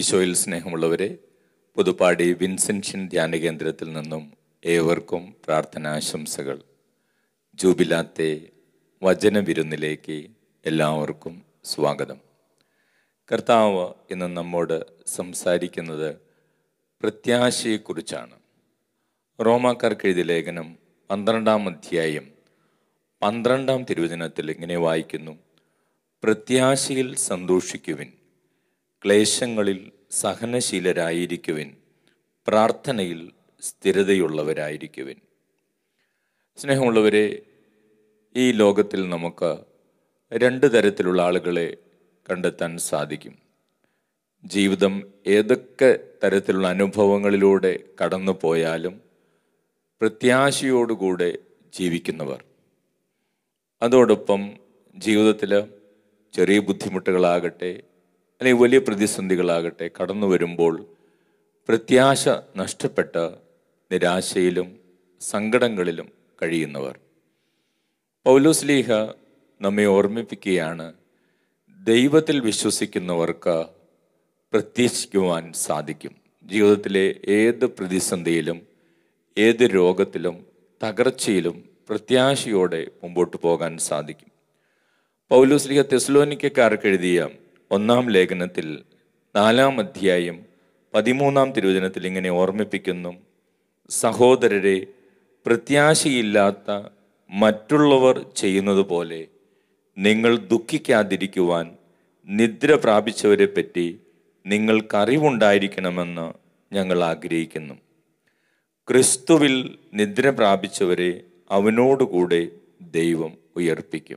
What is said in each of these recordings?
ഈശോയിൽ സ്നേഹമുള്ളവരെ പുതുപ്പാടി വിൻസെൻഷ്യൻ ധ്യാന കേന്ദ്രത്തിൽ നിന്നും ഏവർക്കും പ്രാർത്ഥനാശംസകൾ ജൂബിലാത്തെ വചനവിരുന്നിലേക്ക് എല്ലാവർക്കും സ്വാഗതം കർത്താവ് ഇന്ന് നമ്മോട് സംസാരിക്കുന്നത് പ്രത്യാശയെക്കുറിച്ചാണ് റോമാക്കാർക്ക് എഴുതിയ ലേഖനം പന്ത്രണ്ടാം അധ്യായം പന്ത്രണ്ടാം തിരുവചനത്തിൽ ഇങ്ങനെ വായിക്കുന്നു പ്രത്യാശയിൽ സന്തോഷിക്കുവിൻ ക്ലേശങ്ങളിൽ സഹനശീലരായിരിക്കുവിൻ പ്രാർത്ഥനയിൽ സ്ഥിരതയുള്ളവരായിരിക്കുവിൻ സ്നേഹമുള്ളവരെ ഈ ലോകത്തിൽ നമുക്ക് രണ്ട് തരത്തിലുള്ള ആളുകളെ കണ്ടെത്താൻ സാധിക്കും ജീവിതം ഏതൊക്കെ തരത്തിലുള്ള അനുഭവങ്ങളിലൂടെ കടന്നു പോയാലും പ്രത്യാശയോടുകൂടെ ജീവിക്കുന്നവർ അതോടൊപ്പം ജീവിതത്തിൽ ചെറിയ ബുദ്ധിമുട്ടുകളാകട്ടെ അല്ലെങ്കിൽ വലിയ പ്രതിസന്ധികളാകട്ടെ കടന്നു വരുമ്പോൾ പ്രത്യാശ നഷ്ടപ്പെട്ട് നിരാശയിലും സങ്കടങ്ങളിലും കഴിയുന്നവർ പൗലോസ്ലീഹ നമ്മെ ഓർമ്മിപ്പിക്കുകയാണ് ദൈവത്തിൽ വിശ്വസിക്കുന്നവർക്ക് പ്രത്യാശിക്കുവാൻ സാധിക്കും ജീവിതത്തിലെ ഏത് പ്രതിസന്ധിയിലും ഏത് രോഗത്തിലും തകർച്ചയിലും പ്രത്യാശയോടെ മുമ്പോട്ട് പോകാൻ സാധിക്കും പൗലോസ്ലിഹ തെസ്ലോനിക്കാർക്ക് എഴുതിയ ഒന്നാം ലേഖനത്തിൽ നാലാം അധ്യായം പതിമൂന്നാം തിരുവചനത്തിൽ ഇങ്ങനെ ഓർമ്മിപ്പിക്കുന്നു സഹോദരരെ പ്രത്യാശയില്ലാത്ത മറ്റുള്ളവർ ചെയ്യുന്നത് പോലെ നിങ്ങൾ ദുഃഖിക്കാതിരിക്കുവാൻ നിദ്ര പ്രാപിച്ചവരെ പറ്റി നിങ്ങൾക്കറിവുണ്ടായിരിക്കണമെന്ന് ഞങ്ങൾ ആഗ്രഹിക്കുന്നു ക്രിസ്തുവിൽ നിദ്ര പ്രാപിച്ചവരെ അവനോടുകൂടെ ദൈവം ഉയർപ്പിക്കും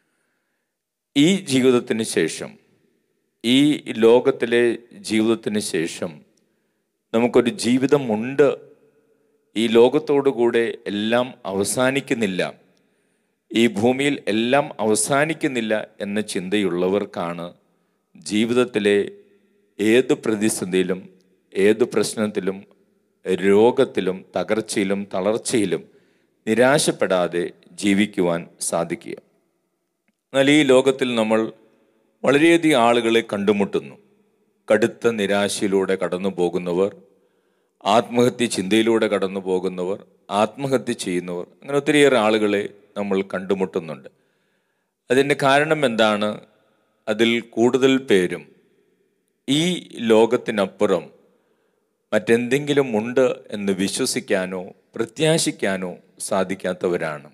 ഈ ജീവിതത്തിന് ശേഷം ഈ ലോകത്തിലെ ജീവിതത്തിന് ശേഷം നമുക്കൊരു ജീവിതമുണ്ട് ഈ ലോകത്തോടുകൂടെ എല്ലാം അവസാനിക്കുന്നില്ല ഈ ഭൂമിയിൽ എല്ലാം അവസാനിക്കുന്നില്ല എന്ന ചിന്തയുള്ളവർക്കാണ് ജീവിതത്തിലെ ഏത് പ്രതിസന്ധിയിലും ഏത് പ്രശ്നത്തിലും രോഗത്തിലും തകർച്ചയിലും തളർച്ചയിലും നിരാശപ്പെടാതെ ജീവിക്കുവാൻ സാധിക്കുക എന്നാൽ ഈ ലോകത്തിൽ നമ്മൾ വളരെയധികം ആളുകളെ കണ്ടുമുട്ടുന്നു കടുത്ത നിരാശയിലൂടെ കടന്നു പോകുന്നവർ ആത്മഹത്യ ചിന്തയിലൂടെ കടന്നു പോകുന്നവർ ആത്മഹത്യ ചെയ്യുന്നവർ അങ്ങനെ ഒത്തിരിയേറെ ആളുകളെ നമ്മൾ കണ്ടുമുട്ടുന്നുണ്ട് അതിൻ്റെ കാരണം എന്താണ് അതിൽ കൂടുതൽ പേരും ഈ ലോകത്തിനപ്പുറം മറ്റെന്തെങ്കിലും ഉണ്ട് എന്ന് വിശ്വസിക്കാനോ പ്രത്യാശിക്കാനോ സാധിക്കാത്തവരാണ്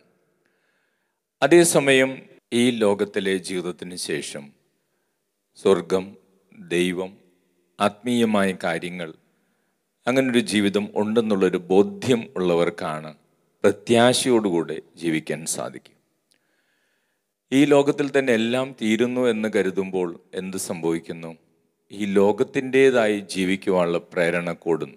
അതേസമയം ഈ ലോകത്തിലെ ജീവിതത്തിന് ശേഷം സ്വർഗം ദൈവം ആത്മീയമായ കാര്യങ്ങൾ അങ്ങനൊരു ജീവിതം ഉണ്ടെന്നുള്ളൊരു ബോധ്യം ഉള്ളവർക്കാണ് പ്രത്യാശയോടുകൂടെ ജീവിക്കാൻ സാധിക്കും ഈ ലോകത്തിൽ തന്നെ എല്ലാം തീരുന്നു എന്ന് കരുതുമ്പോൾ എന്ത് സംഭവിക്കുന്നു ഈ ലോകത്തിൻ്റെതായി ജീവിക്കുവാനുള്ള പ്രേരണ കൂടുന്നു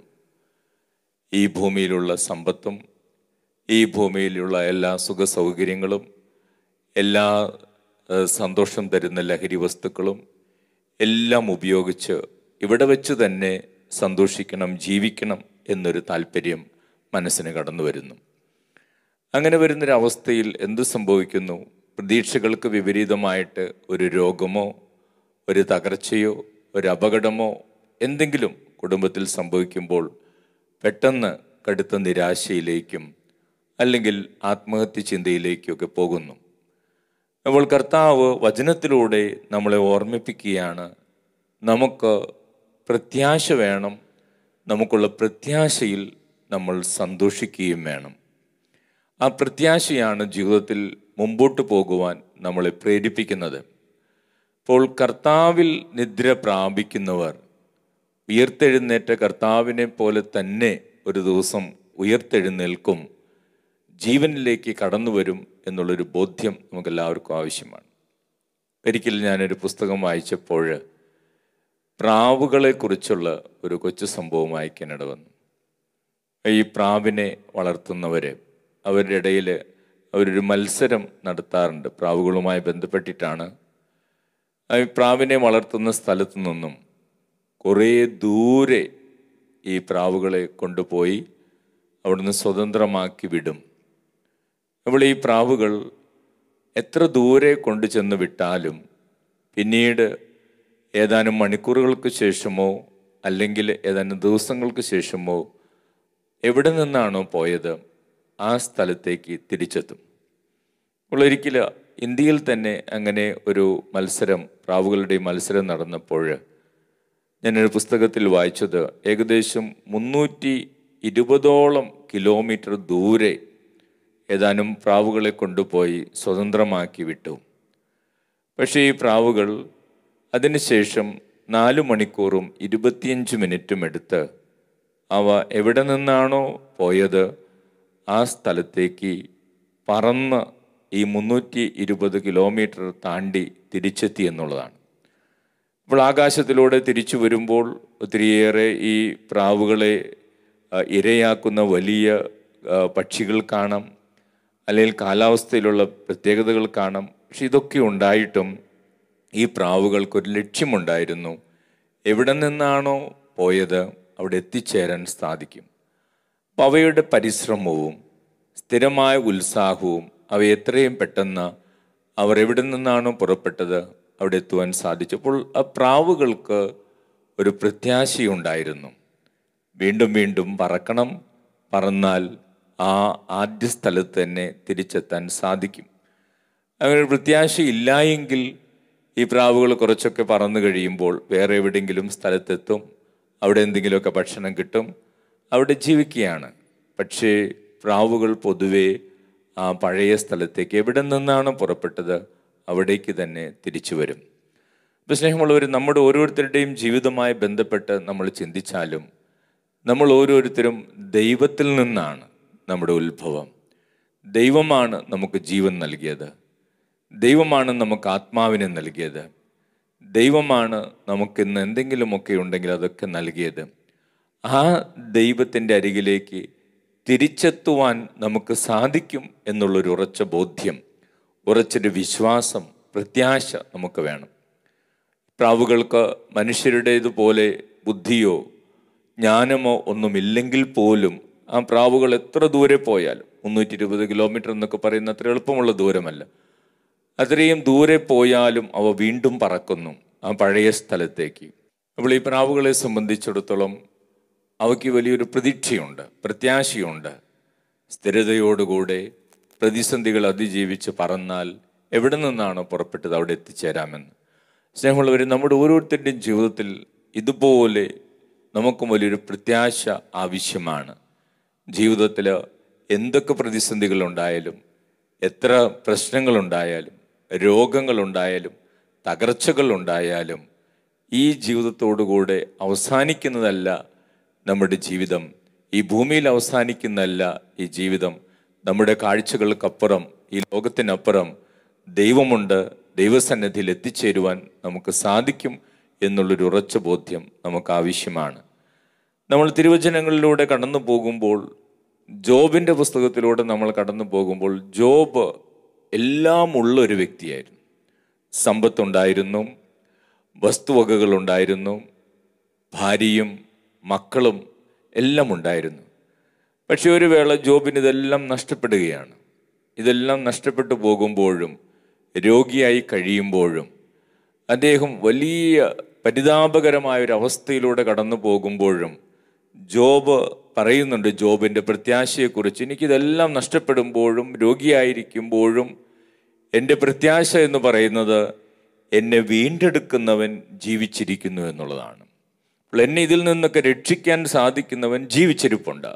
ഈ ഭൂമിയിലുള്ള സമ്പത്തും ഈ ഭൂമിയിലുള്ള എല്ലാ സുഖ സൗകര്യങ്ങളും എല്ലാ ഏഹ്, സന്തോഷം തരുന്ന ലഹരി വസ്തുക്കളും എല്ലാം ഉപയോഗിച്ച് ഇവിടെ വെച്ച് തന്നെ സന്തോഷിക്കണം ജീവിക്കണം എന്നൊരു താല്പര്യം മനസ്സിന് കടന്നു വരുന്നു അങ്ങനെ വരുന്നൊരവസ്ഥയിൽ എന്ത് സംഭവിക്കുന്നു പ്രതീക്ഷകൾക്ക് വിപരീതമായിട്ട് ഒരു രോഗമോ ഒരു തകർച്ചയോ ഒരു അപകടമോ എന്തെങ്കിലും കുടുംബത്തിൽ സംഭവിക്കുമ്പോൾ പെട്ടെന്ന് കടുത്ത നിരാശയിലേക്കും അല്ലെങ്കിൽ ആത്മഹത്യ ചിന്തയിലേക്കൊക്കെ പോകുന്നു അപ്പോൾ കർത്താവ് വചനത്തിലൂടെ നമ്മളെ ഓർമ്മിപ്പിക്കുകയാണ് നമുക്ക് പ്രത്യാശ വേണം നമുക്കുള്ള പ്രത്യാശയിൽ നമ്മൾ സന്തോഷിക്കുകയും വേണം ആ പ്രത്യാശയാണ് ജീവിതത്തിൽ മുമ്പോട്ട് പോകുവാൻ നമ്മളെ പ്രേരിപ്പിക്കുന്നത് അപ്പോൾ കർത്താവിൽ നിദ്ര പ്രാപിക്കുന്നവർ ഉയർത്തെഴുന്നേറ്റ കർത്താവിനെ പോലെ തന്നെ ഒരു ദിവസം ഉയർത്തെഴുന്നേൽക്കും ജീവനിലേക്ക് കടന്നു വരും എന്നുള്ളൊരു ബോധ്യം നമുക്കെല്ലാവർക്കും ആവശ്യമാണ് ഒരിക്കൽ ഞാനൊരു പുസ്തകം വായിച്ചപ്പോൾ പ്രാവുകളെക്കുറിച്ചുള്ള ഒരു കൊച്ചു സംഭവം വായിക്കാനിട വന്നു ഈ പ്രാവിനെ വളർത്തുന്നവർ അവരുടെ ഇടയിൽ അവരൊരു മത്സരം നടത്താറുണ്ട് പ്രാവുകളുമായി ബന്ധപ്പെട്ടിട്ടാണ് ആ ഈ പ്രാവിനെ വളർത്തുന്ന സ്ഥലത്തു നിന്നും കുറേ ദൂരെ ഈ പ്രാവുകളെ കൊണ്ടുപോയി അവിടുന്ന് സ്വതന്ത്രമാക്കി വിടും അപ്പോൾ ഈ പ്രാവുകൾ എത്ര ദൂരെ കൊണ്ടു ചെന്ന് വിട്ടാലും പിന്നീട് ഏതാനും മണിക്കൂറുകൾക്ക് ശേഷമോ അല്ലെങ്കിൽ ഏതാനും ദിവസങ്ങൾക്ക് ശേഷമോ എവിടെ നിന്നാണോ പോയത് ആ സ്ഥലത്തേക്ക് തിരിച്ചെത്തും അപ്പോൾ ഒരിക്കൽ ഇന്ത്യയിൽ തന്നെ അങ്ങനെ ഒരു മത്സരം പ്രാവുകളുടെ മത്സരം നടന്നപ്പോൾ ഞാനൊരു പുസ്തകത്തിൽ വായിച്ചത് ഏകദേശം മുന്നൂറ്റി ഇരുപതോളം കിലോമീറ്റർ ദൂരെ ഏതാനും പ്രാവുകളെ കൊണ്ടുപോയി സ്വതന്ത്രമാക്കി വിട്ടു പക്ഷേ ഈ പ്രാവുകൾ അതിനുശേഷം നാലു മണിക്കൂറും ഇരുപത്തിയഞ്ച് മിനിറ്റും എടുത്ത് അവ എവിടെ നിന്നാണോ പോയത് ആ സ്ഥലത്തേക്ക് പറന്ന് ഈ മുന്നൂറ്റി ഇരുപത് കിലോമീറ്റർ താണ്ടി തിരിച്ചെത്തി എന്നുള്ളതാണ് അപ്പോൾ ആകാശത്തിലൂടെ തിരിച്ചു വരുമ്പോൾ ഒത്തിരിയേറെ ഈ പ്രാവുകളെ ആ, ഇരയാക്കുന്ന വലിയ ആ, പക്ഷികൾ കാണാം അല്ലെങ്കിൽ കാലാവസ്ഥയിലുള്ള പ്രത്യേകതകൾ കാണാം പക്ഷെ ഇതൊക്കെ ഉണ്ടായിട്ടും ഈ പ്രാവുകൾക്കൊരു ലക്ഷ്യമുണ്ടായിരുന്നു എവിടെ നിന്നാണോ പോയത് അവിടെ എത്തിച്ചേരാൻ സാധിക്കും അപ്പം അവയുടെ പരിശ്രമവും സ്ഥിരമായ ഉത്സാഹവും അവ എത്രയും പെട്ടെന്ന് അവർ എവിടെ നിന്നാണോ പുറപ്പെട്ടത് അവിടെ എത്തുവാൻ സാധിച്ചു അപ്പോൾ ആ പ്രാവുകൾക്ക് ഒരു പ്രത്യാശയുണ്ടായിരുന്നു വീണ്ടും വീണ്ടും പറക്കണം പറന്നാൽ ആ ആദ്യ സ്ഥലത്ത് തന്നെ തിരിച്ചെത്താൻ സാധിക്കും അങ്ങനെ ഒരു പ്രത്യാശയില്ലായെങ്കിൽ ഈ പ്രാവുകൾ കുറച്ചൊക്കെ പറന്നു കഴിയുമ്പോൾ വേറെ എവിടെയെങ്കിലും സ്ഥലത്തെത്തും അവിടെ എന്തെങ്കിലുമൊക്കെ ഭക്ഷണം കിട്ടും അവിടെ ജീവിക്കുകയാണ് പക്ഷേ പ്രാവുകൾ പൊതുവെ ആ പഴയ സ്ഥലത്തേക്ക് എവിടെ നിന്നാണ് പുറപ്പെട്ടത് അവിടേക്ക് തന്നെ തിരിച്ചു വരും ഇപ്പം സ്നേഹമുള്ളവർ നമ്മുടെ ഓരോരുത്തരുടെയും ജീവിതവുമായി ബന്ധപ്പെട്ട് നമ്മൾ ചിന്തിച്ചാലും നമ്മൾ ഓരോരുത്തരും ദൈവത്തിൽ നിന്നാണ് നമ്മുടെ ഉത്ഭവം ദൈവമാണ് നമുക്ക് ജീവൻ നൽകിയത് ദൈവമാണ് നമുക്ക് ആത്മാവിനെ നൽകിയത് ദൈവമാണ് നമുക്കിന്ന് എന്തെങ്കിലുമൊക്കെ ഉണ്ടെങ്കിൽ അതൊക്കെ നൽകിയത് ആ ദൈവത്തിൻ്റെ അരികിലേക്ക് തിരിച്ചെത്തുവാൻ നമുക്ക് സാധിക്കും എന്നുള്ളൊരു ഉറച്ച ബോധ്യം ഉറച്ചൊരു വിശ്വാസം പ്രത്യാശ നമുക്ക് വേണം പ്രാവുകൾക്ക് മനുഷ്യരുടേതുപോലെ ബുദ്ധിയോ ജ്ഞാനമോ ഒന്നുമില്ലെങ്കിൽ പോലും ആ പ്രാവുകൾ എത്ര ദൂരെ പോയാലും മുന്നൂറ്റി ഇരുപത് കിലോമീറ്റർ എന്നൊക്കെ പറയുന്ന അത്ര എളുപ്പമുള്ള ദൂരമല്ല അത്രയും ദൂരെ പോയാലും അവ വീണ്ടും പറക്കുന്നു ആ പഴയ സ്ഥലത്തേക്ക് അപ്പോൾ ഈ പ്രാവുകളെ സംബന്ധിച്ചിടത്തോളം അവയ്ക്ക് വലിയൊരു പ്രതീക്ഷയുണ്ട് പ്രത്യാശയുണ്ട് സ്ഥിരതയോടുകൂടെ പ്രതിസന്ധികൾ അതിജീവിച്ച് പറന്നാൽ എവിടെ നിന്നാണോ പുറപ്പെട്ടത് അവിടെ എത്തിച്ചേരാമെന്ന് സ്നേഹമുള്ളവർ നമ്മുടെ ഓരോരുത്തരുടെയും ജീവിതത്തിൽ ഇതുപോലെ നമുക്കും വലിയൊരു പ്രത്യാശ ആവശ്യമാണ് ജീവിതത്തിൽ എന്തൊക്കെ പ്രതിസന്ധികളുണ്ടായാലും എത്ര പ്രശ്നങ്ങളുണ്ടായാലും രോഗങ്ങളുണ്ടായാലും തകർച്ചകളുണ്ടായാലും ഈ ജീവിതത്തോടുകൂടെ അവസാനിക്കുന്നതല്ല നമ്മുടെ ജീവിതം ഈ ഭൂമിയിൽ അവസാനിക്കുന്നതല്ല ഈ ജീവിതം നമ്മുടെ കാഴ്ചകൾക്കപ്പുറം ഈ ലോകത്തിനപ്പുറം ദൈവമുണ്ട് ദൈവസന്നിധിയിൽ എത്തിച്ചേരുവാൻ നമുക്ക് സാധിക്കും എന്നുള്ളൊരു ഉറച്ച ബോധ്യം നമുക്ക് ആവശ്യമാണ് നമ്മൾ തിരുവചനങ്ങളിലൂടെ കടന്നു പോകുമ്പോൾ ജോബിൻ്റെ പുസ്തകത്തിലൂടെ നമ്മൾ കടന്നു പോകുമ്പോൾ ജോബ് എല്ലാം ഉള്ള ഒരു വ്യക്തിയായിരുന്നു സമ്പത്തുണ്ടായിരുന്നു വസ്തുവകകളുണ്ടായിരുന്നു ഭാര്യയും മക്കളും എല്ലാം ഉണ്ടായിരുന്നു പക്ഷെ ഒരു വേള ജോബിന് ഇതെല്ലാം നഷ്ടപ്പെടുകയാണ് ഇതെല്ലാം നഷ്ടപ്പെട്ടു പോകുമ്പോഴും രോഗിയായി കഴിയുമ്പോഴും അദ്ദേഹം വലിയ പരിതാപകരമായ ഒരു അവസ്ഥയിലൂടെ കടന്നു പോകുമ്പോഴും ജോബ് പറയുന്നുണ്ട് ജോബിൻ്റെ പ്രത്യാശയെക്കുറിച്ച് എനിക്കിതെല്ലാം നഷ്ടപ്പെടുമ്പോഴും രോഗിയായിരിക്കുമ്പോഴും എൻ്റെ പ്രത്യാശ എന്ന് പറയുന്നത് എന്നെ വീണ്ടെടുക്കുന്നവൻ ജീവിച്ചിരിക്കുന്നു എന്നുള്ളതാണ് അപ്പോൾ എന്നെ ഇതിൽ നിന്നൊക്കെ രക്ഷിക്കാൻ സാധിക്കുന്നവൻ ജീവിച്ചിരിപ്പുണ്ട്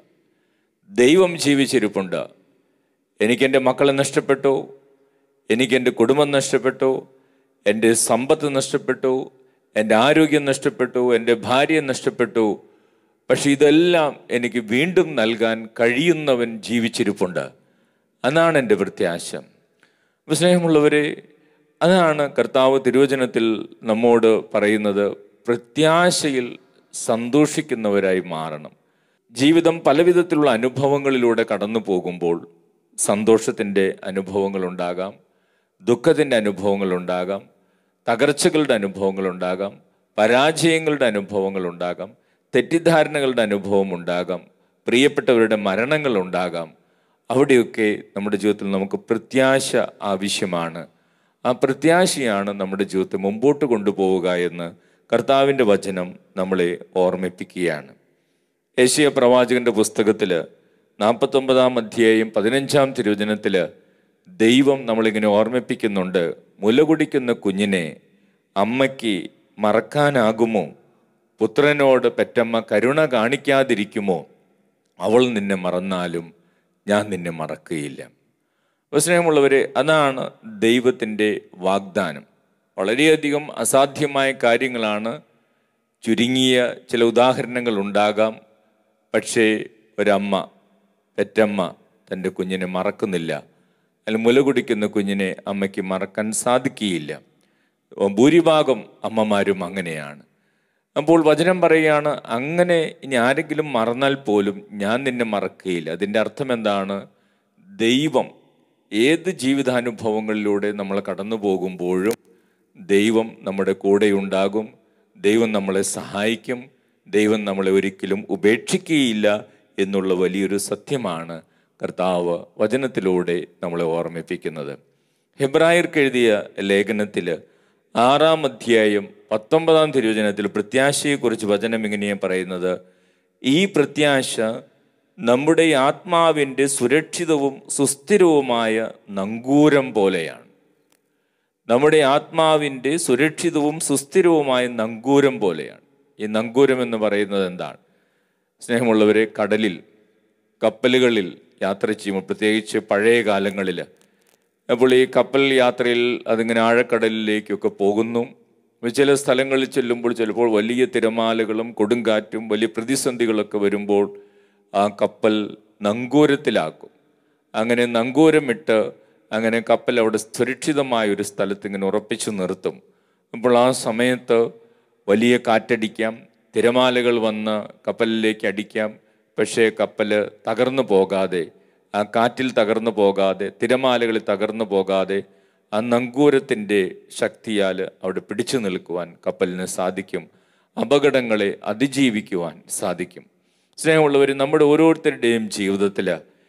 ദൈവം ജീവിച്ചിരിപ്പുണ്ട് എനിക്കെൻ്റെ മക്കളെ നഷ്ടപ്പെട്ടു എനിക്കെൻ്റെ കുടുംബം നഷ്ടപ്പെട്ടു എൻ്റെ സമ്പത്ത് നഷ്ടപ്പെട്ടു എൻ്റെ ആരോഗ്യം നഷ്ടപ്പെട്ടു എൻ്റെ ഭാര്യ നഷ്ടപ്പെട്ടു പക്ഷെ ഇതെല്ലാം എനിക്ക് വീണ്ടും നൽകാൻ കഴിയുന്നവൻ ജീവിച്ചിരിപ്പുണ്ട് അതാണ് എൻ്റെ പ്രത്യാശ അപ്പോൾ സ്നേഹമുള്ളവരെ അതാണ് കർത്താവ് തിരുവചനത്തിൽ നമ്മോട് പറയുന്നത് പ്രത്യാശയിൽ സന്തോഷിക്കുന്നവരായി മാറണം ജീവിതം പലവിധത്തിലുള്ള അനുഭവങ്ങളിലൂടെ കടന്നു പോകുമ്പോൾ സന്തോഷത്തിൻ്റെ അനുഭവങ്ങളുണ്ടാകാം ദുഃഖത്തിൻ്റെ അനുഭവങ്ങളുണ്ടാകാം തകർച്ചകളുടെ അനുഭവങ്ങളുണ്ടാകാം പരാജയങ്ങളുടെ അനുഭവങ്ങളുണ്ടാകാം തെറ്റിദ്ധാരണകളുടെ അനുഭവം ഉണ്ടാകാം പ്രിയപ്പെട്ടവരുടെ മരണങ്ങൾ ഉണ്ടാകാം അവിടെയൊക്കെ നമ്മുടെ ജീവിതത്തിൽ നമുക്ക് പ്രത്യാശ ആവശ്യമാണ് ആ പ്രത്യാശയാണ് നമ്മുടെ ജീവിതത്തെ മുമ്പോട്ട് കൊണ്ടുപോവുക എന്ന് കർത്താവിൻ്റെ വചനം നമ്മളെ ഓർമ്മിപ്പിക്കുകയാണ് ഏഷ്യ പ്രവാചകന്റെ പുസ്തകത്തിൽ നാൽപ്പത്തൊമ്പതാം അധ്യായം പതിനഞ്ചാം തിരുവചനത്തിൽ ദൈവം നമ്മളിങ്ങനെ ഓർമ്മിപ്പിക്കുന്നുണ്ട് മുലകുടിക്കുന്ന കുഞ്ഞിനെ അമ്മയ്ക്ക് മറക്കാനാകുമോ പുത്രനോട് പെറ്റമ്മ കരുണ കാണിക്കാതിരിക്കുമോ അവൾ നിന്നെ മറന്നാലും ഞാൻ നിന്നെ മറക്കുകയില്ല അപ്പോൾ സ്നേഹമുള്ളവരെ അതാണ് ദൈവത്തിൻ്റെ വാഗ്ദാനം വളരെയധികം അസാധ്യമായ കാര്യങ്ങളാണ് ചുരുങ്ങിയ ചില ഉദാഹരണങ്ങൾ ഉണ്ടാകാം പക്ഷേ ഒരമ്മ പെറ്റമ്മ തൻ്റെ കുഞ്ഞിനെ മറക്കുന്നില്ല അല്ലെങ്കിൽ മുല കുടിക്കുന്ന കുഞ്ഞിനെ അമ്മയ്ക്ക് മറക്കാൻ സാധിക്കുകയില്ല ഭൂരിഭാഗം അമ്മമാരും അങ്ങനെയാണ് അപ്പോൾ വചനം പറയുകയാണ് അങ്ങനെ ഇനി ആരെങ്കിലും മറന്നാൽ പോലും ഞാൻ നിന്നെ മറക്കുകയില്ല അതിൻ്റെ അർത്ഥം എന്താണ് ദൈവം ഏത് ജീവിതാനുഭവങ്ങളിലൂടെ നമ്മൾ കടന്നു പോകുമ്പോഴും ദൈവം നമ്മുടെ കൂടെ ഉണ്ടാകും ദൈവം നമ്മളെ സഹായിക്കും ദൈവം നമ്മളെ ഒരിക്കലും ഉപേക്ഷിക്കുകയില്ല എന്നുള്ള വലിയൊരു സത്യമാണ് കർത്താവ് വചനത്തിലൂടെ നമ്മളെ ഓർമ്മിപ്പിക്കുന്നത് ഹെബ്രായർക്ക് എഴുതിയ ലേഖനത്തിൽ ആറാം അധ്യായം പത്തൊമ്പതാം തിരുവചനത്തിൽ പ്രത്യാശയെക്കുറിച്ച് വചനം ഇങ്ങനെയാണ് പറയുന്നത് ഈ പ്രത്യാശ നമ്മുടെ ആത്മാവിൻ്റെ സുരക്ഷിതവും സുസ്ഥിരവുമായ നങ്കൂരം പോലെയാണ് നമ്മുടെ ആത്മാവിൻ്റെ സുരക്ഷിതവും സുസ്ഥിരവുമായ നങ്കൂരം പോലെയാണ് ഈ നങ്കൂരം എന്ന് പറയുന്നത് എന്താണ് സ്നേഹമുള്ളവരെ കടലിൽ കപ്പലുകളിൽ യാത്ര ചെയ്യുമ്പോൾ പ്രത്യേകിച്ച് പഴയ കാലങ്ങളിൽ അപ്പോൾ ഈ കപ്പൽ യാത്രയിൽ അതിങ്ങനെ ആഴക്കടലിലേക്കൊക്കെ പോകുന്നു ചില സ്ഥലങ്ങളിൽ ചെല്ലുമ്പോൾ ചിലപ്പോൾ വലിയ തിരമാലകളും കൊടുങ്കാറ്റും വലിയ പ്രതിസന്ധികളൊക്കെ വരുമ്പോൾ ആ കപ്പൽ നങ്കൂരത്തിലാക്കും അങ്ങനെ നങ്കൂരമിട്ട് അങ്ങനെ കപ്പൽ അവിടെ സുരക്ഷിതമായ ഒരു സ്ഥലത്ത് ഇങ്ങനെ ഉറപ്പിച്ചു നിർത്തും അപ്പോൾ ആ സമയത്ത് വലിയ കാറ്റടിക്കാം തിരമാലകൾ വന്ന് കപ്പലിലേക്ക് അടിക്കാം പക്ഷേ കപ്പൽ തകർന്നു പോകാതെ ആ കാറ്റിൽ തകർന്നു പോകാതെ തിരമാലകളിൽ തകർന്നു പോകാതെ ആ നങ്കൂരത്തിൻ്റെ ശക്തിയാൽ അവിടെ പിടിച്ചു നിൽക്കുവാൻ കപ്പലിന് സാധിക്കും അപകടങ്ങളെ അതിജീവിക്കുവാൻ സാധിക്കും സ്നേഹമുള്ളവർ നമ്മുടെ ഓരോരുത്തരുടെയും ജീവിതത്തിൽ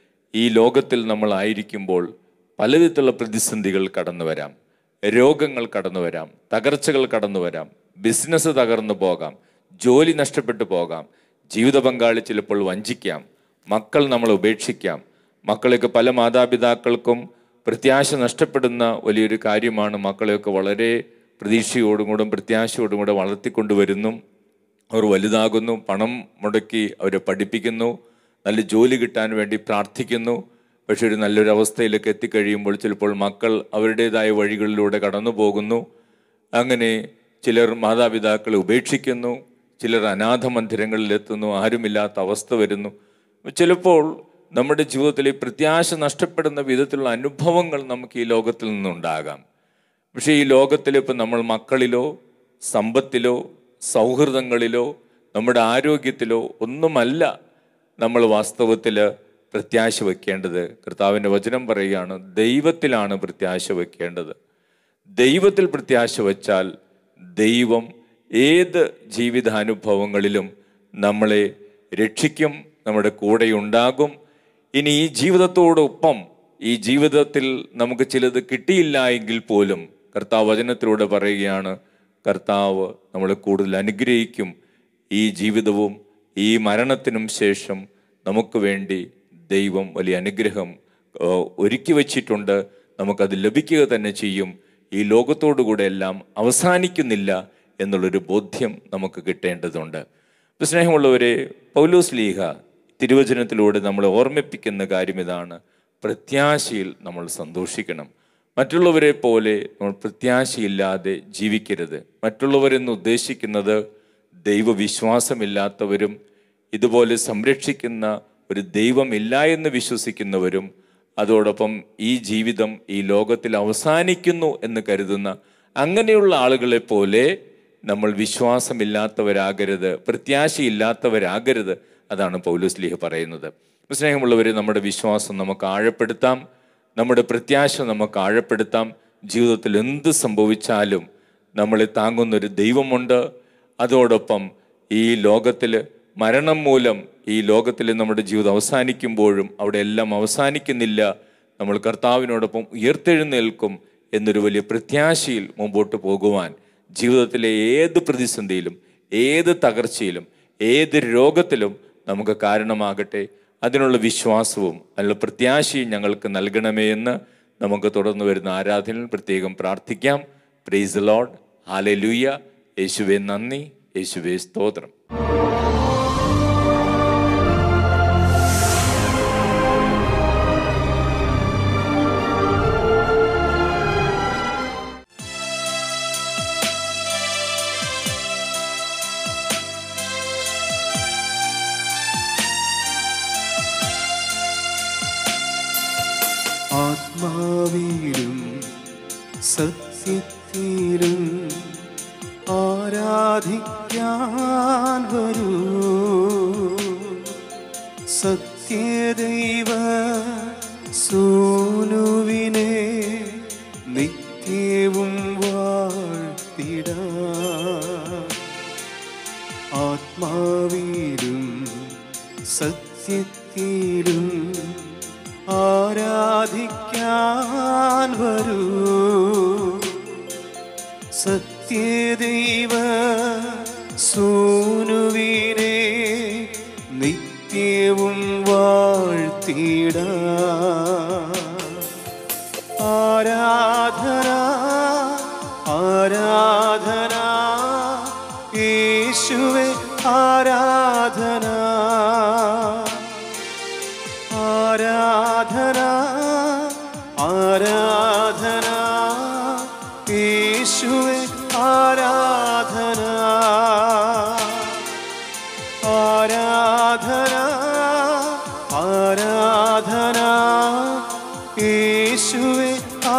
ഈ ലോകത്തിൽ നമ്മളായിരിക്കുമ്പോൾ പലവിധത്തിലുള്ള പ്രതിസന്ധികൾ കടന്നു വരാം രോഗങ്ങൾ കടന്നു വരാം തകർച്ചകൾ കടന്നു വരാം ബിസിനസ് തകർന്നു പോകാം ജോലി നഷ്ടപ്പെട്ടു പോകാം ജീവിത പങ്കാളി ചിലപ്പോൾ വഞ്ചിക്കാം മക്കൾ നമ്മൾ ഉപേക്ഷിക്കാം മക്കളെയൊക്കെ പല മാതാപിതാക്കൾക്കും പ്രത്യാശ നഷ്ടപ്പെടുന്ന വലിയൊരു കാര്യമാണ് മക്കളെയൊക്കെ വളരെ പ്രതീക്ഷയോടും കൂടെ പ്രത്യാശയോടും കൂടെ വളർത്തിക്കൊണ്ടുവരുന്നു അവർ വലുതാകുന്നു പണം മുടക്കി അവരെ പഠിപ്പിക്കുന്നു നല്ല ജോലി കിട്ടാൻ വേണ്ടി പ്രാർത്ഥിക്കുന്നു പക്ഷെ ഒരു നല്ലൊരു അവസ്ഥയിലേക്ക് എത്തിക്കഴിയുമ്പോൾ ചിലപ്പോൾ മക്കൾ അവരുടേതായ വഴികളിലൂടെ കടന്നു പോകുന്നു അങ്ങനെ ചിലർ മാതാപിതാക്കളെ ഉപേക്ഷിക്കുന്നു ചിലർ അനാഥ മന്ദിരങ്ങളിലെത്തുന്നു ആരുമില്ലാത്ത അവസ്ഥ വരുന്നു ചിലപ്പോൾ നമ്മുടെ ജീവിതത്തിലെ പ്രത്യാശ നഷ്ടപ്പെടുന്ന വിധത്തിലുള്ള അനുഭവങ്ങൾ നമുക്ക് ഈ ലോകത്തിൽ നിന്നുണ്ടാകാം പക്ഷേ ഈ ലോകത്തിൽ ഇപ്പം നമ്മൾ മക്കളിലോ സമ്പത്തിലോ സൗഹൃദങ്ങളിലോ നമ്മുടെ ആരോഗ്യത്തിലോ ഒന്നുമല്ല നമ്മൾ വാസ്തവത്തിൽ പ്രത്യാശ വെക്കേണ്ടത് കർത്താവിൻ്റെ വചനം പറയുകയാണ് ദൈവത്തിലാണ് പ്രത്യാശ വെക്കേണ്ടത് ദൈവത്തിൽ പ്രത്യാശ വച്ചാൽ ദൈവം ഏത് ജീവിതാനുഭവങ്ങളിലും നമ്മളെ രക്ഷിക്കും നമ്മുടെ കൂടെ ഉണ്ടാകും ഇനി ഈ ജീവിതത്തോടൊപ്പം ഈ ജീവിതത്തിൽ നമുക്ക് ചിലത് കിട്ടിയില്ല എങ്കിൽ പോലും കർത്താവ് വചനത്തിലൂടെ പറയുകയാണ് കർത്താവ് നമ്മളെ കൂടുതൽ അനുഗ്രഹിക്കും ഈ ജീവിതവും ഈ മരണത്തിനും ശേഷം നമുക്ക് വേണ്ടി ദൈവം വലിയ അനുഗ്രഹം ഏഹ്, ഒരുക്കി വച്ചിട്ടുണ്ട് നമുക്കത് ലഭിക്കുക തന്നെ ചെയ്യും ഈ ലോകത്തോടുകൂടെ എല്ലാം അവസാനിക്കുന്നില്ല എന്നുള്ളൊരു ബോധ്യം നമുക്ക് കിട്ടേണ്ടതുണ്ട് ഇപ്പൊ സ്നേഹമുള്ളവരെ പൗലോസ് ലീഹ തിരുവചനത്തിലൂടെ നമ്മളെ ഓർമ്മിപ്പിക്കുന്ന കാര്യം ഇതാണ് പ്രത്യാശയിൽ നമ്മൾ സന്തോഷിക്കണം മറ്റുള്ളവരെ പോലെ നമ്മൾ പ്രത്യാശയില്ലാതെ ജീവിക്കരുത് മറ്റുള്ളവരെന്ന് ഉദ്ദേശിക്കുന്നത് ദൈവവിശ്വാസമില്ലാത്തവരും ഇതുപോലെ സംരക്ഷിക്കുന്ന ഒരു ദൈവമില്ല എന്ന് വിശ്വസിക്കുന്നവരും അതോടൊപ്പം ഈ ജീവിതം ഈ ലോകത്തിൽ അവസാനിക്കുന്നു എന്ന് കരുതുന്ന അങ്ങനെയുള്ള ആളുകളെ പോലെ നമ്മൾ വിശ്വാസമില്ലാത്തവരാകരുത് പ്രത്യാശയില്ലാത്തവരാകരുത് അതാണ് പൗലോസ് ലീഹ പറയുന്നത് സ്നേഹമുള്ളവരെ നമ്മുടെ വിശ്വാസം നമുക്ക് ആഴപ്പെടുത്താം നമ്മുടെ പ്രത്യാശ നമുക്ക് ആഴപ്പെടുത്താം ജീവിതത്തിൽ എന്ത് സംഭവിച്ചാലും നമ്മളെ താങ്ങുന്ന ഒരു ദൈവമുണ്ട് അതോടൊപ്പം ഈ ലോകത്തിൽ മരണം മൂലം ഈ ലോകത്തിൽ നമ്മുടെ ജീവിതം അവസാനിക്കുമ്പോഴും അവിടെ എല്ലാം അവസാനിക്കുന്നില്ല നമ്മൾ കർത്താവിനോടൊപ്പം ഉയർത്തെഴുന്നേൽക്കും എന്നൊരു വലിയ പ്രത്യാശയിൽ മുമ്പോട്ട് പോകുവാൻ ജീവിതത്തിലെ ഏത് പ്രതിസന്ധിയിലും ഏത് തകർച്ചയിലും ഏത് രോഗത്തിലും നമുക്ക് കാരണമാകട്ടെ അതിനുള്ള വിശ്വാസവും അതിനുള്ള പ്രത്യാശയും ഞങ്ങൾക്ക് നൽകണമേ എന്ന് നമുക്ക് തുടർന്ന് വരുന്ന ആരാധനയിൽ പ്രത്യേകം പ്രാർത്ഥിക്കാം പ്രൈസ് ലോഡ് ഹാലലൂയ യേശുവെ നന്ദി യേശുവെ സ്തോത്രം ആത്മാവിലും സത്യത്തിലും ആരാധിക്കാൻ വരൂ സത്യദൈവ സൂനുവിനെ നിത്യവും വാഴ്ത്തിട ആത്മാവിലും സത്യത്തിലും ആരാധിക്കാൻ വരൂ സത്യദൈവ സൂനുവിനെ നിത്യവും വാഴ്ത്തിട ആരാധന ആരാധന യേശുവെ ആരാധന ആരാധന ആരാധന യേശുവെ ആരാധന ആരാധന ആരാധന യേശുവെ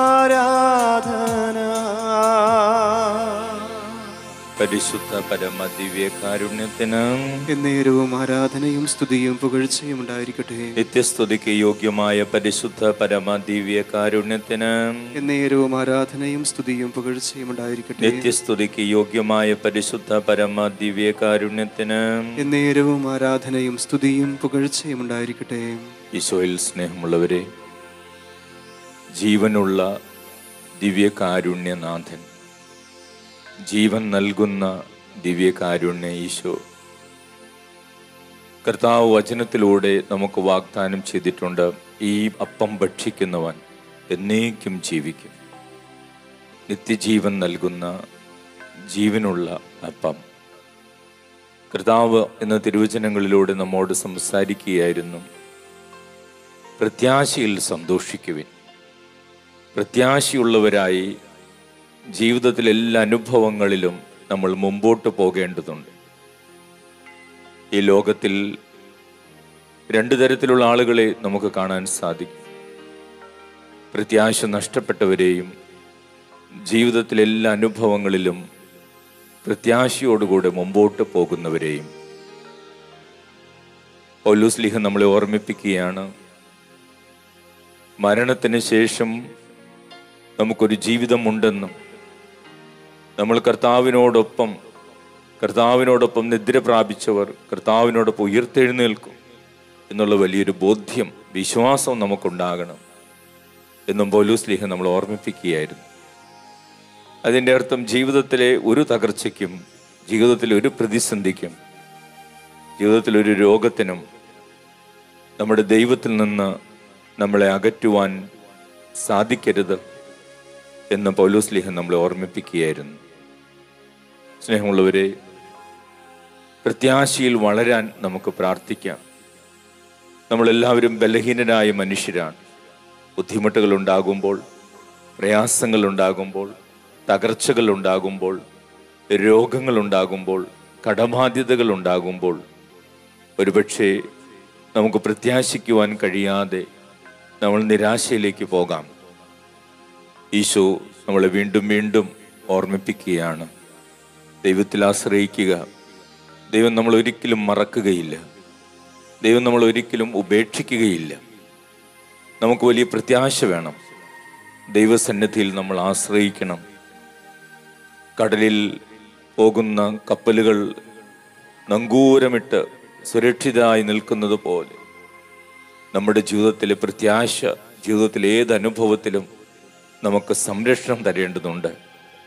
ആരാധന പരിശുദ്ധ പരമ ദിവ്യ കാരുണ്യത്തിന് എന്നേരവും ആരാധനയും സ്തുതിയും പുകഴ്ചയും ഉണ്ടായിരിക്കട്ടെ നിത്യസ്തുതിക്ക് യോഗ്യമായ പരിശുദ്ധ പരമ ദിവ്യ കാരുണ്യത്തിന് എന്നേരവും ആരാധനയും സ്തുതിയും പുകഴ്ചയും ഉണ്ടായിരിക്കട്ടെ നിത്യസ്തുതിക്ക് യോഗ്യമായ പരിശുദ്ധ പരമ ദിവ്യ കാരുണ്യത്തിന് എന്നേരവും ആരാധനയും സ്തുതിയും പുകഴ്ചയും ഉണ്ടായിരിക്കട്ടെ ഈശോയിൽ സ്നേഹമുള്ളവരെ ജീവനുള്ള ദിവ്യകാരുണ്യനാഥൻ ജീവൻ നൽകുന്ന ദിവ്യകാരുണ്യ ഈശോ കർത്താവ് വചനത്തിലൂടെ നമുക്ക് വാഗ്ദാനം ചെയ്തിട്ടുണ്ട് ഈ അപ്പം ഭക്ഷിക്കുന്നവൻ എന്നേക്കും ജീവിക്കും നിത്യജീവൻ നൽകുന്ന ജീവനുള്ള അപ്പം കർത്താവ് എന്ന തിരുവചനങ്ങളിലൂടെ നമ്മോട് സംസാരിക്കുകയായിരുന്നു പ്രത്യാശയിൽ സന്തോഷിക്കുവിൻ പ്രത്യാശയുള്ളവരായി ജീവിതത്തിലെ എല്ലാ അനുഭവങ്ങളിലും നമ്മൾ മുമ്പോട്ട് പോകേണ്ടതുണ്ട് ഈ ലോകത്തിൽ രണ്ടു തരത്തിലുള്ള ആളുകളെ നമുക്ക് കാണാൻ സാധിക്കും പ്രത്യാശ നഷ്ടപ്പെട്ടവരെയും ജീവിതത്തിലെ എല്ലാ അനുഭവങ്ങളിലും പ്രത്യാശയോടുകൂടെ മുമ്പോട്ട് പോകുന്നവരെയും പൗലൂസ്ലിഹ നമ്മളെ ഓർമ്മിപ്പിക്കുകയാണ് മരണത്തിന് ശേഷം നമുക്കൊരു ജീവിതമുണ്ടെന്നും നമ്മൾ കർത്താവിനോടൊപ്പം കർത്താവിനോടൊപ്പം നിദ്ര പ്രാപിച്ചവർ കർത്താവിനോടൊപ്പം ഉയർത്തെഴുന്നേൽക്കും എന്നുള്ള വലിയൊരു ബോധ്യം വിശ്വാസം നമുക്കുണ്ടാകണം എന്നും പോലൂസ് ലിഹ നമ്മൾ ഓർമ്മിപ്പിക്കുകയായിരുന്നു അതിൻ്റെ അർത്ഥം ജീവിതത്തിലെ ഒരു തകർച്ചയ്ക്കും ജീവിതത്തിലെ ഒരു പ്രതിസന്ധിക്കും ജീവിതത്തിലെ ഒരു രോഗത്തിനും നമ്മുടെ ദൈവത്തിൽ നിന്ന് നമ്മളെ അകറ്റുവാൻ സാധിക്കരുത് എന്ന് പൗലോസ് ലിഹൻ നമ്മളെ ഓർമ്മിപ്പിക്കുകയായിരുന്നു സ്നേഹമുള്ളവരെ പ്രത്യാശയിൽ വളരാൻ നമുക്ക് പ്രാർത്ഥിക്കാം നമ്മളെല്ലാവരും ബലഹീനരായ മനുഷ്യരാണ് ബുദ്ധിമുട്ടുകൾ ഉണ്ടാകുമ്പോൾ പ്രയാസങ്ങൾ ഉണ്ടാകുമ്പോൾ തകർച്ചകൾ ഉണ്ടാകുമ്പോൾ രോഗങ്ങൾ ഉണ്ടാകുമ്പോൾ കടബാധ്യതകൾ ഉണ്ടാകുമ്പോൾ ഒരുപക്ഷെ നമുക്ക് പ്രത്യാശിക്കുവാൻ കഴിയാതെ നമ്മൾ നിരാശയിലേക്ക് പോകാം ഈശോ നമ്മളെ വീണ്ടും വീണ്ടും ഓർമ്മിപ്പിക്കുകയാണ് ദൈവത്തിൽ ആശ്രയിക്കുക ദൈവം നമ്മൾ ഒരിക്കലും മറക്കുകയില്ല ദൈവം നമ്മൾ ഒരിക്കലും ഉപേക്ഷിക്കുകയില്ല നമുക്ക് വലിയ പ്രത്യാശ വേണം ദൈവസന്നിധിയിൽ നമ്മൾ ആശ്രയിക്കണം കടലിൽ പോകുന്ന കപ്പലുകൾ നങ്കൂരമിട്ട് സുരക്ഷിതമായി നിൽക്കുന്നത് പോലെ നമ്മുടെ ജീവിതത്തിലെ പ്രത്യാശ ജീവിതത്തിലെ ഏത് അനുഭവത്തിലും നമുക്ക് സംരക്ഷണം തരേണ്ടതുണ്ട്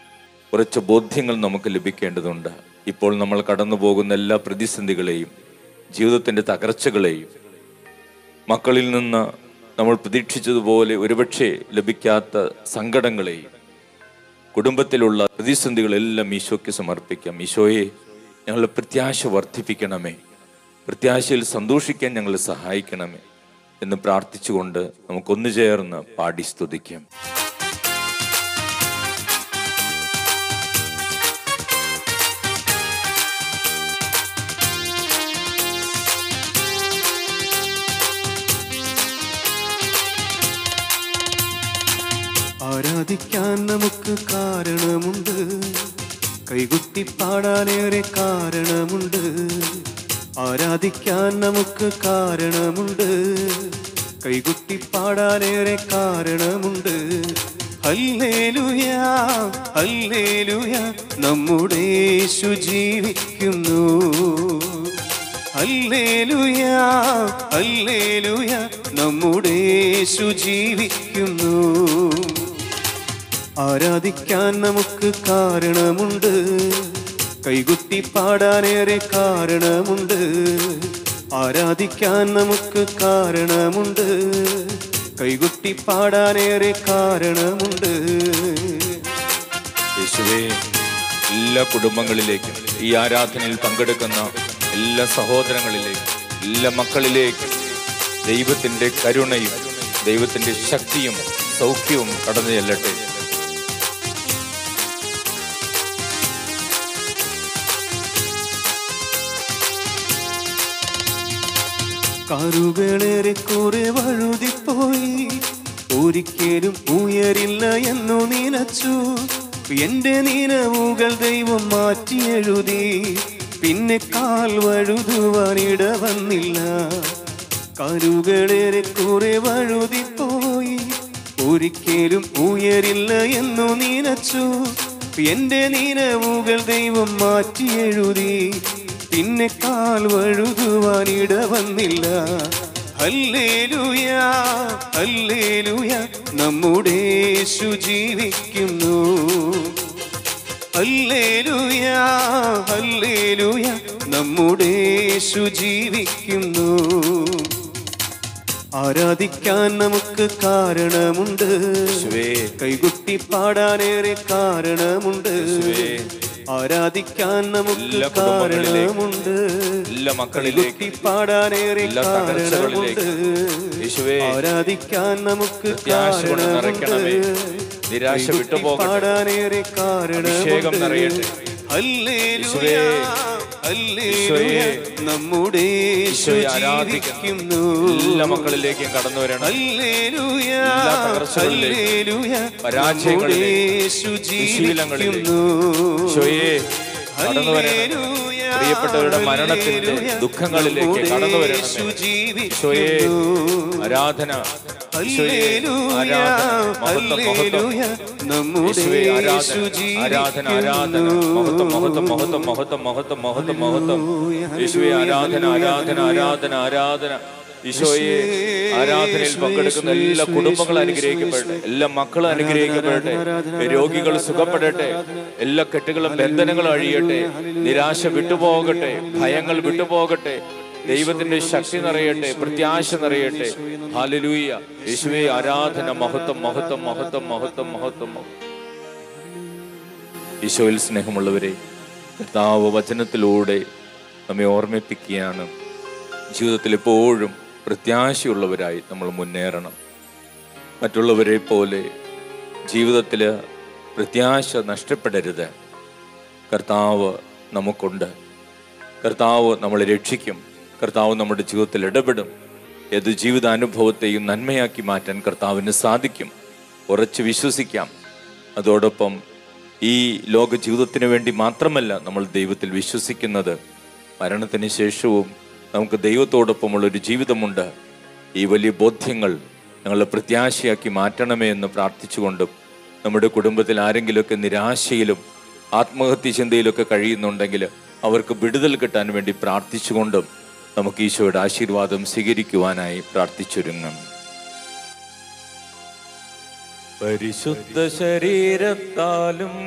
കുറച്ച് ബോധ്യങ്ങൾ നമുക്ക് ലഭിക്കേണ്ടതുണ്ട് ഇപ്പോൾ നമ്മൾ കടന്നു പോകുന്ന എല്ലാ പ്രതിസന്ധികളെയും ജീവിതത്തിൻ്റെ തകർച്ചകളെയും മക്കളിൽ നിന്ന് നമ്മൾ പ്രതീക്ഷിച്ചതുപോലെ ഒരുപക്ഷെ ലഭിക്കാത്ത സങ്കടങ്ങളെയും കുടുംബത്തിലുള്ള പ്രതിസന്ധികളെല്ലാം ഈശോയ്ക്ക് സമർപ്പിക്കാം ഈശോയെ ഞങ്ങളുടെ പ്രത്യാശ വർദ്ധിപ്പിക്കണമേ പ്രത്യാശയിൽ സന്തോഷിക്കാൻ ഞങ്ങളെ സഹായിക്കണമേ എന്ന് പ്രാർത്ഥിച്ചുകൊണ്ട് നമുക്കൊന്നു ചേർന്ന് പാടി സ്തുതിക്കാം ആരാധിക്കാൻ നമുക്ക് കാരണമുണ്ട് കൈകുത്തി പാടാനേറെ കാരണമുണ്ട് ആരാധിക്കാൻ നമുക്ക് കാരണമുണ്ട് കൈകുത്തി പാടാനേറെ കാരണമുണ്ട് ഹല്ലേലൂയ ഹല്ലേലൂയ നമ്മുടെ യേശു ജീവിക്കുന്നു ഹല്ലേലൂയ ഹല്ലേലൂയ നമ്മുടെ യേശു ജീവിക്കുന്നു ആരാധിക്കാൻ നമുക്ക് കാരണമുണ്ട് കൈകുത്തി പാടാനേറെ കാരണമുണ്ട് ആരാധിക്കാൻ നമുക്ക് കാരണമുണ്ട് കൈകുത്തി പാടാനേറെ കാരണമുണ്ട് യേശുവേ എല്ലാ കുടുംബങ്ങളിലേക്കും ഈ ആരാധനയിൽ പങ്കെടുക്കുന്ന എല്ലാ സഹോദരങ്ങളിലേക്കും എല്ലാ മക്കളിലേക്കും ദൈവത്തിൻ്റെ കരുണയും ദൈവത്തിൻ്റെ ശക്തിയും സൗഖ്യവും കടന്നു ചെല്ലട്ടെ കാറുകളേറെ കുറെ വഴുതിപ്പോയി ഒരിക്കലും ഉയരില്ല എന്നു നിനച്ചു എന്റെ നിലവുകൾ ദൈവം മാറ്റി എഴുതി പിന്നെ കാൽ വഴുതുവാൻ ഇട വന്നില്ല കാറുകളേറെ കുറെ വഴുതിപ്പോയി ഒരിക്കലും ഉയരില്ല എന്നു നിനച്ചു എന്റെ നിലവുകൾ ദൈവം മാറ്റി എഴുതി പിന്നെ കാൽ വഴുകുവാൻ ഇട വന്നില്ല ഹല്ലേലൂയ ഹല്ലേലൂയ നമ്മുടെ യേശു ജീവിക്കുന്നു ഹല്ലേലൂയ ഹല്ലേലൂയ നമ്മുടെ യേശു ജീവിക്കുന്നു ആരാധിക്കാൻ നമുക്ക് കാരണമുണ്ട് യേശുവേ കൈകുട്ടി പാടാനേറെ കാരണമുണ്ട് യേശുവേ. ആരാധിക്കാൻ നമുക്ക് എല്ലാ കുടുംബങ്ങളിലേക്കും, കാരണമുണ്ട് എല്ലാ മക്കളിലേക്കും കൈകൊട്ടി പാടാനേറെ എല്ലാ കാരണമുണ്ട് തകർച്ചകളിലേക്കും യേശുവേ ആരാധിക്കാൻ നമുക്ക് പ്രത്യാശ കൊണ്ട് കാരണമുണ്ട് നിറയ്ക്കണമേ. നിരാശ കൈകൊട്ടി വിട്ടുപോകട്ടെ. പാടാനേറെ അഭിഷേകം കാരണമുണ്ട് നിറയട്ടെ. ഹല്ലേലൂയ യേശുവേ. ഹല്ലേലൂയ യേശുവേ. നമ്മുടെ യേശു ഈശോയെ ആരാധിക്കുന്നു ജീവിക്കുന്നു എല്ലാ മക്കളിലേക്കും കടന്നു വരണം ഹല്ലേലൂയ എല്ലാ തകർച്ചകളിലേക്കും, ഹല്ലേലൂയ പരാജയങ്ങളിലേക്കും, നമ്മുടെ യേശു ദുശ്ശീലങ്ങളിലേക്കും, ജീവിക്കുന്നു ഈശോയെ കടന്നു വരണം ഹല്ലേലൂയ, പ്രിയപ്പെട്ടവരുടെ മരണത്തിന്റെ ഹല്ലേലൂയ, ദുഃഖങ്ങളിലേക്ക് നമ്മുടെ കടന്നു യേശു വരണമേ ഈശോയെ ജീവിക്കുന്നു ആരാധന ഈശോയെ ഹല്ലേലൂയ, ആരാധന മഹത്വം മഹത്വം ഹല്ലേലൂയ, നമ്മുടെ യേശുവേ യേശു ആരാധന ആരാധന ആരാധന മഹത്വം മഹത്വം മഹത്വം മഹത്വം മഹത്വം മഹത്വം മഹത്വം യേശുവേ ആരാധന ആരാധന ആരാധന ആരാധന ഈശോയെ ആരാധനയിൽ പങ്കെടുക്കുന്ന എല്ലാ കുടുംബങ്ങളും അനുഗ്രഹിക്കപ്പെടട്ടെ എല്ലാ മക്കളും അനുഗ്രഹിക്കപ്പെടട്ടെ രോഗികൾ സുഖപ്പെടട്ടെ എല്ലാ കെട്ടുകളും ബന്ധനങ്ങളും അഴിയട്ടെ നിരാശ വിട്ടുപോകട്ടെ ഭയങ്ങൾ വിട്ടുപോകട്ടെ ദൈവത്തിന്റെ ശക്തി നിറയട്ടെ പ്രത്യാശ നിറയട്ടെ ഹാലലൂയ യേശുവേ ആരാധന മഹത്വം മഹത്വം മഹത്വം മഹത്വം മഹത്വം മഹത്വം ഈശോയിൽ സ്നേഹമുള്ളവരെ കർത്താവ് വചനത്തിലൂടെ നമ്മെ ഓർമ്മിപ്പിക്കുകയാണ് ജീവിതത്തിൽ എപ്പോഴും പ്രത്യാശയുള്ളവരായി നമ്മൾ മുന്നേറണം മറ്റുള്ളവരെ പോലെ ജീവിതത്തിൽ പ്രത്യാശ നഷ്ടപ്പെടരുത് കർത്താവ് നമുക്കുണ്ട് കർത്താവ് നമ്മളെ രക്ഷിക്കും കർത്താവ് നമ്മുടെ ജീവിതത്തിൽ ഇടപെടും ഏത് ജീവിതാനുഭവത്തെയും നന്മയാക്കി മാറ്റാൻ കർത്താവിന് സാധിക്കും ഉറച്ചു വിശ്വസിക്കാം അതോടൊപ്പം ഈ ലോക ജീവിതത്തിന് വേണ്ടി മാത്രമല്ല നമ്മൾ ദൈവത്തിൽ വിശ്വസിക്കുന്നത് മരണത്തിന് ശേഷവും നമുക്ക് ദൈവത്തോടൊപ്പമുള്ള ഒരു ജീവിതമുണ്ട് ഈ വലിയ ബോധ്യങ്ങൾ ഞങ്ങളെ പ്രത്യാശയാക്കി മാറ്റണമേ എന്ന് പ്രാർത്ഥിച്ചുകൊണ്ടും നമ്മുടെ കുടുംബത്തിൽ ആരെങ്കിലുമൊക്കെ നിരാശയിലും ആത്മഹത്യ ചിന്തയിലൊക്കെ കഴിയുന്നുണ്ടെങ്കിൽ അവർക്ക് വിടുതൽ കിട്ടാൻ വേണ്ടി പ്രാർത്ഥിച്ചുകൊണ്ടും നമുക്ക് ഈശോയുടെ ആശീർവാദം സ്വീകരിക്കുവാനായി പ്രാർത്ഥിച്ചൊരുങ്ങും പരിശുദ്ധ ശരീരത്താലും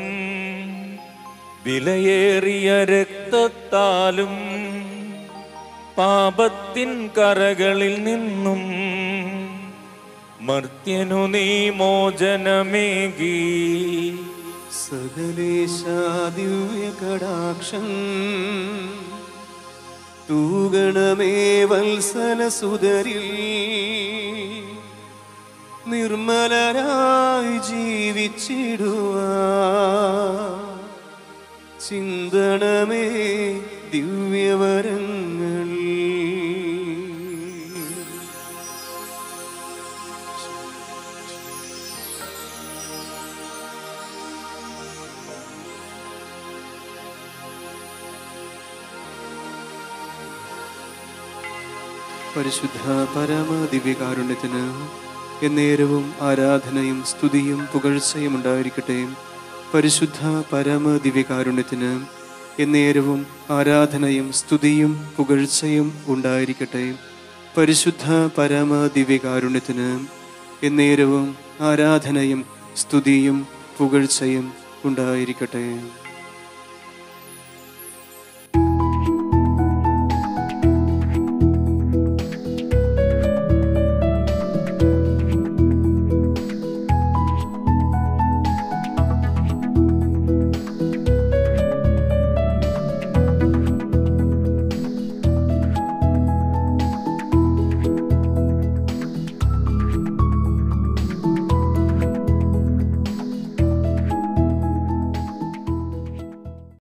വിലയേറിയ രക്തത്താലും പാപത്തിൻ കറകളിൽ നിന്നും മർത്യനു നീ മോചനമേകി സകലേശാദിവ്യ കടാക്ഷം തൂഗണമേ വത്സല സുതരിൽ നിർമ്മലരായി ജീവിച്ചിടുവാ ചിന്തണമേ ദിവ്യവരങ്ങൾ പരിശുദ്ധ പരമ ദിവ്യകാരുണ്യത്തിന് എന്നേരവും ആരാധനയും സ്തുതിയും പുകഴ്ചയും ഉണ്ടായിരിക്കട്ടെ പരിശുദ്ധ പരമ ദിവ്യകാരുണ്യത്തിന് എന്നേരവും ആരാധനയും സ്തുതിയും പുകഴ്ചയും ഉണ്ടായിരിക്കട്ടെ പരിശുദ്ധ പരമ ദിവ്യകാരുണ്യത്തിന് എന്നേരവും ആരാധനയും സ്തുതിയും പുകഴ്ചയും ഉണ്ടായിരിക്കട്ടെ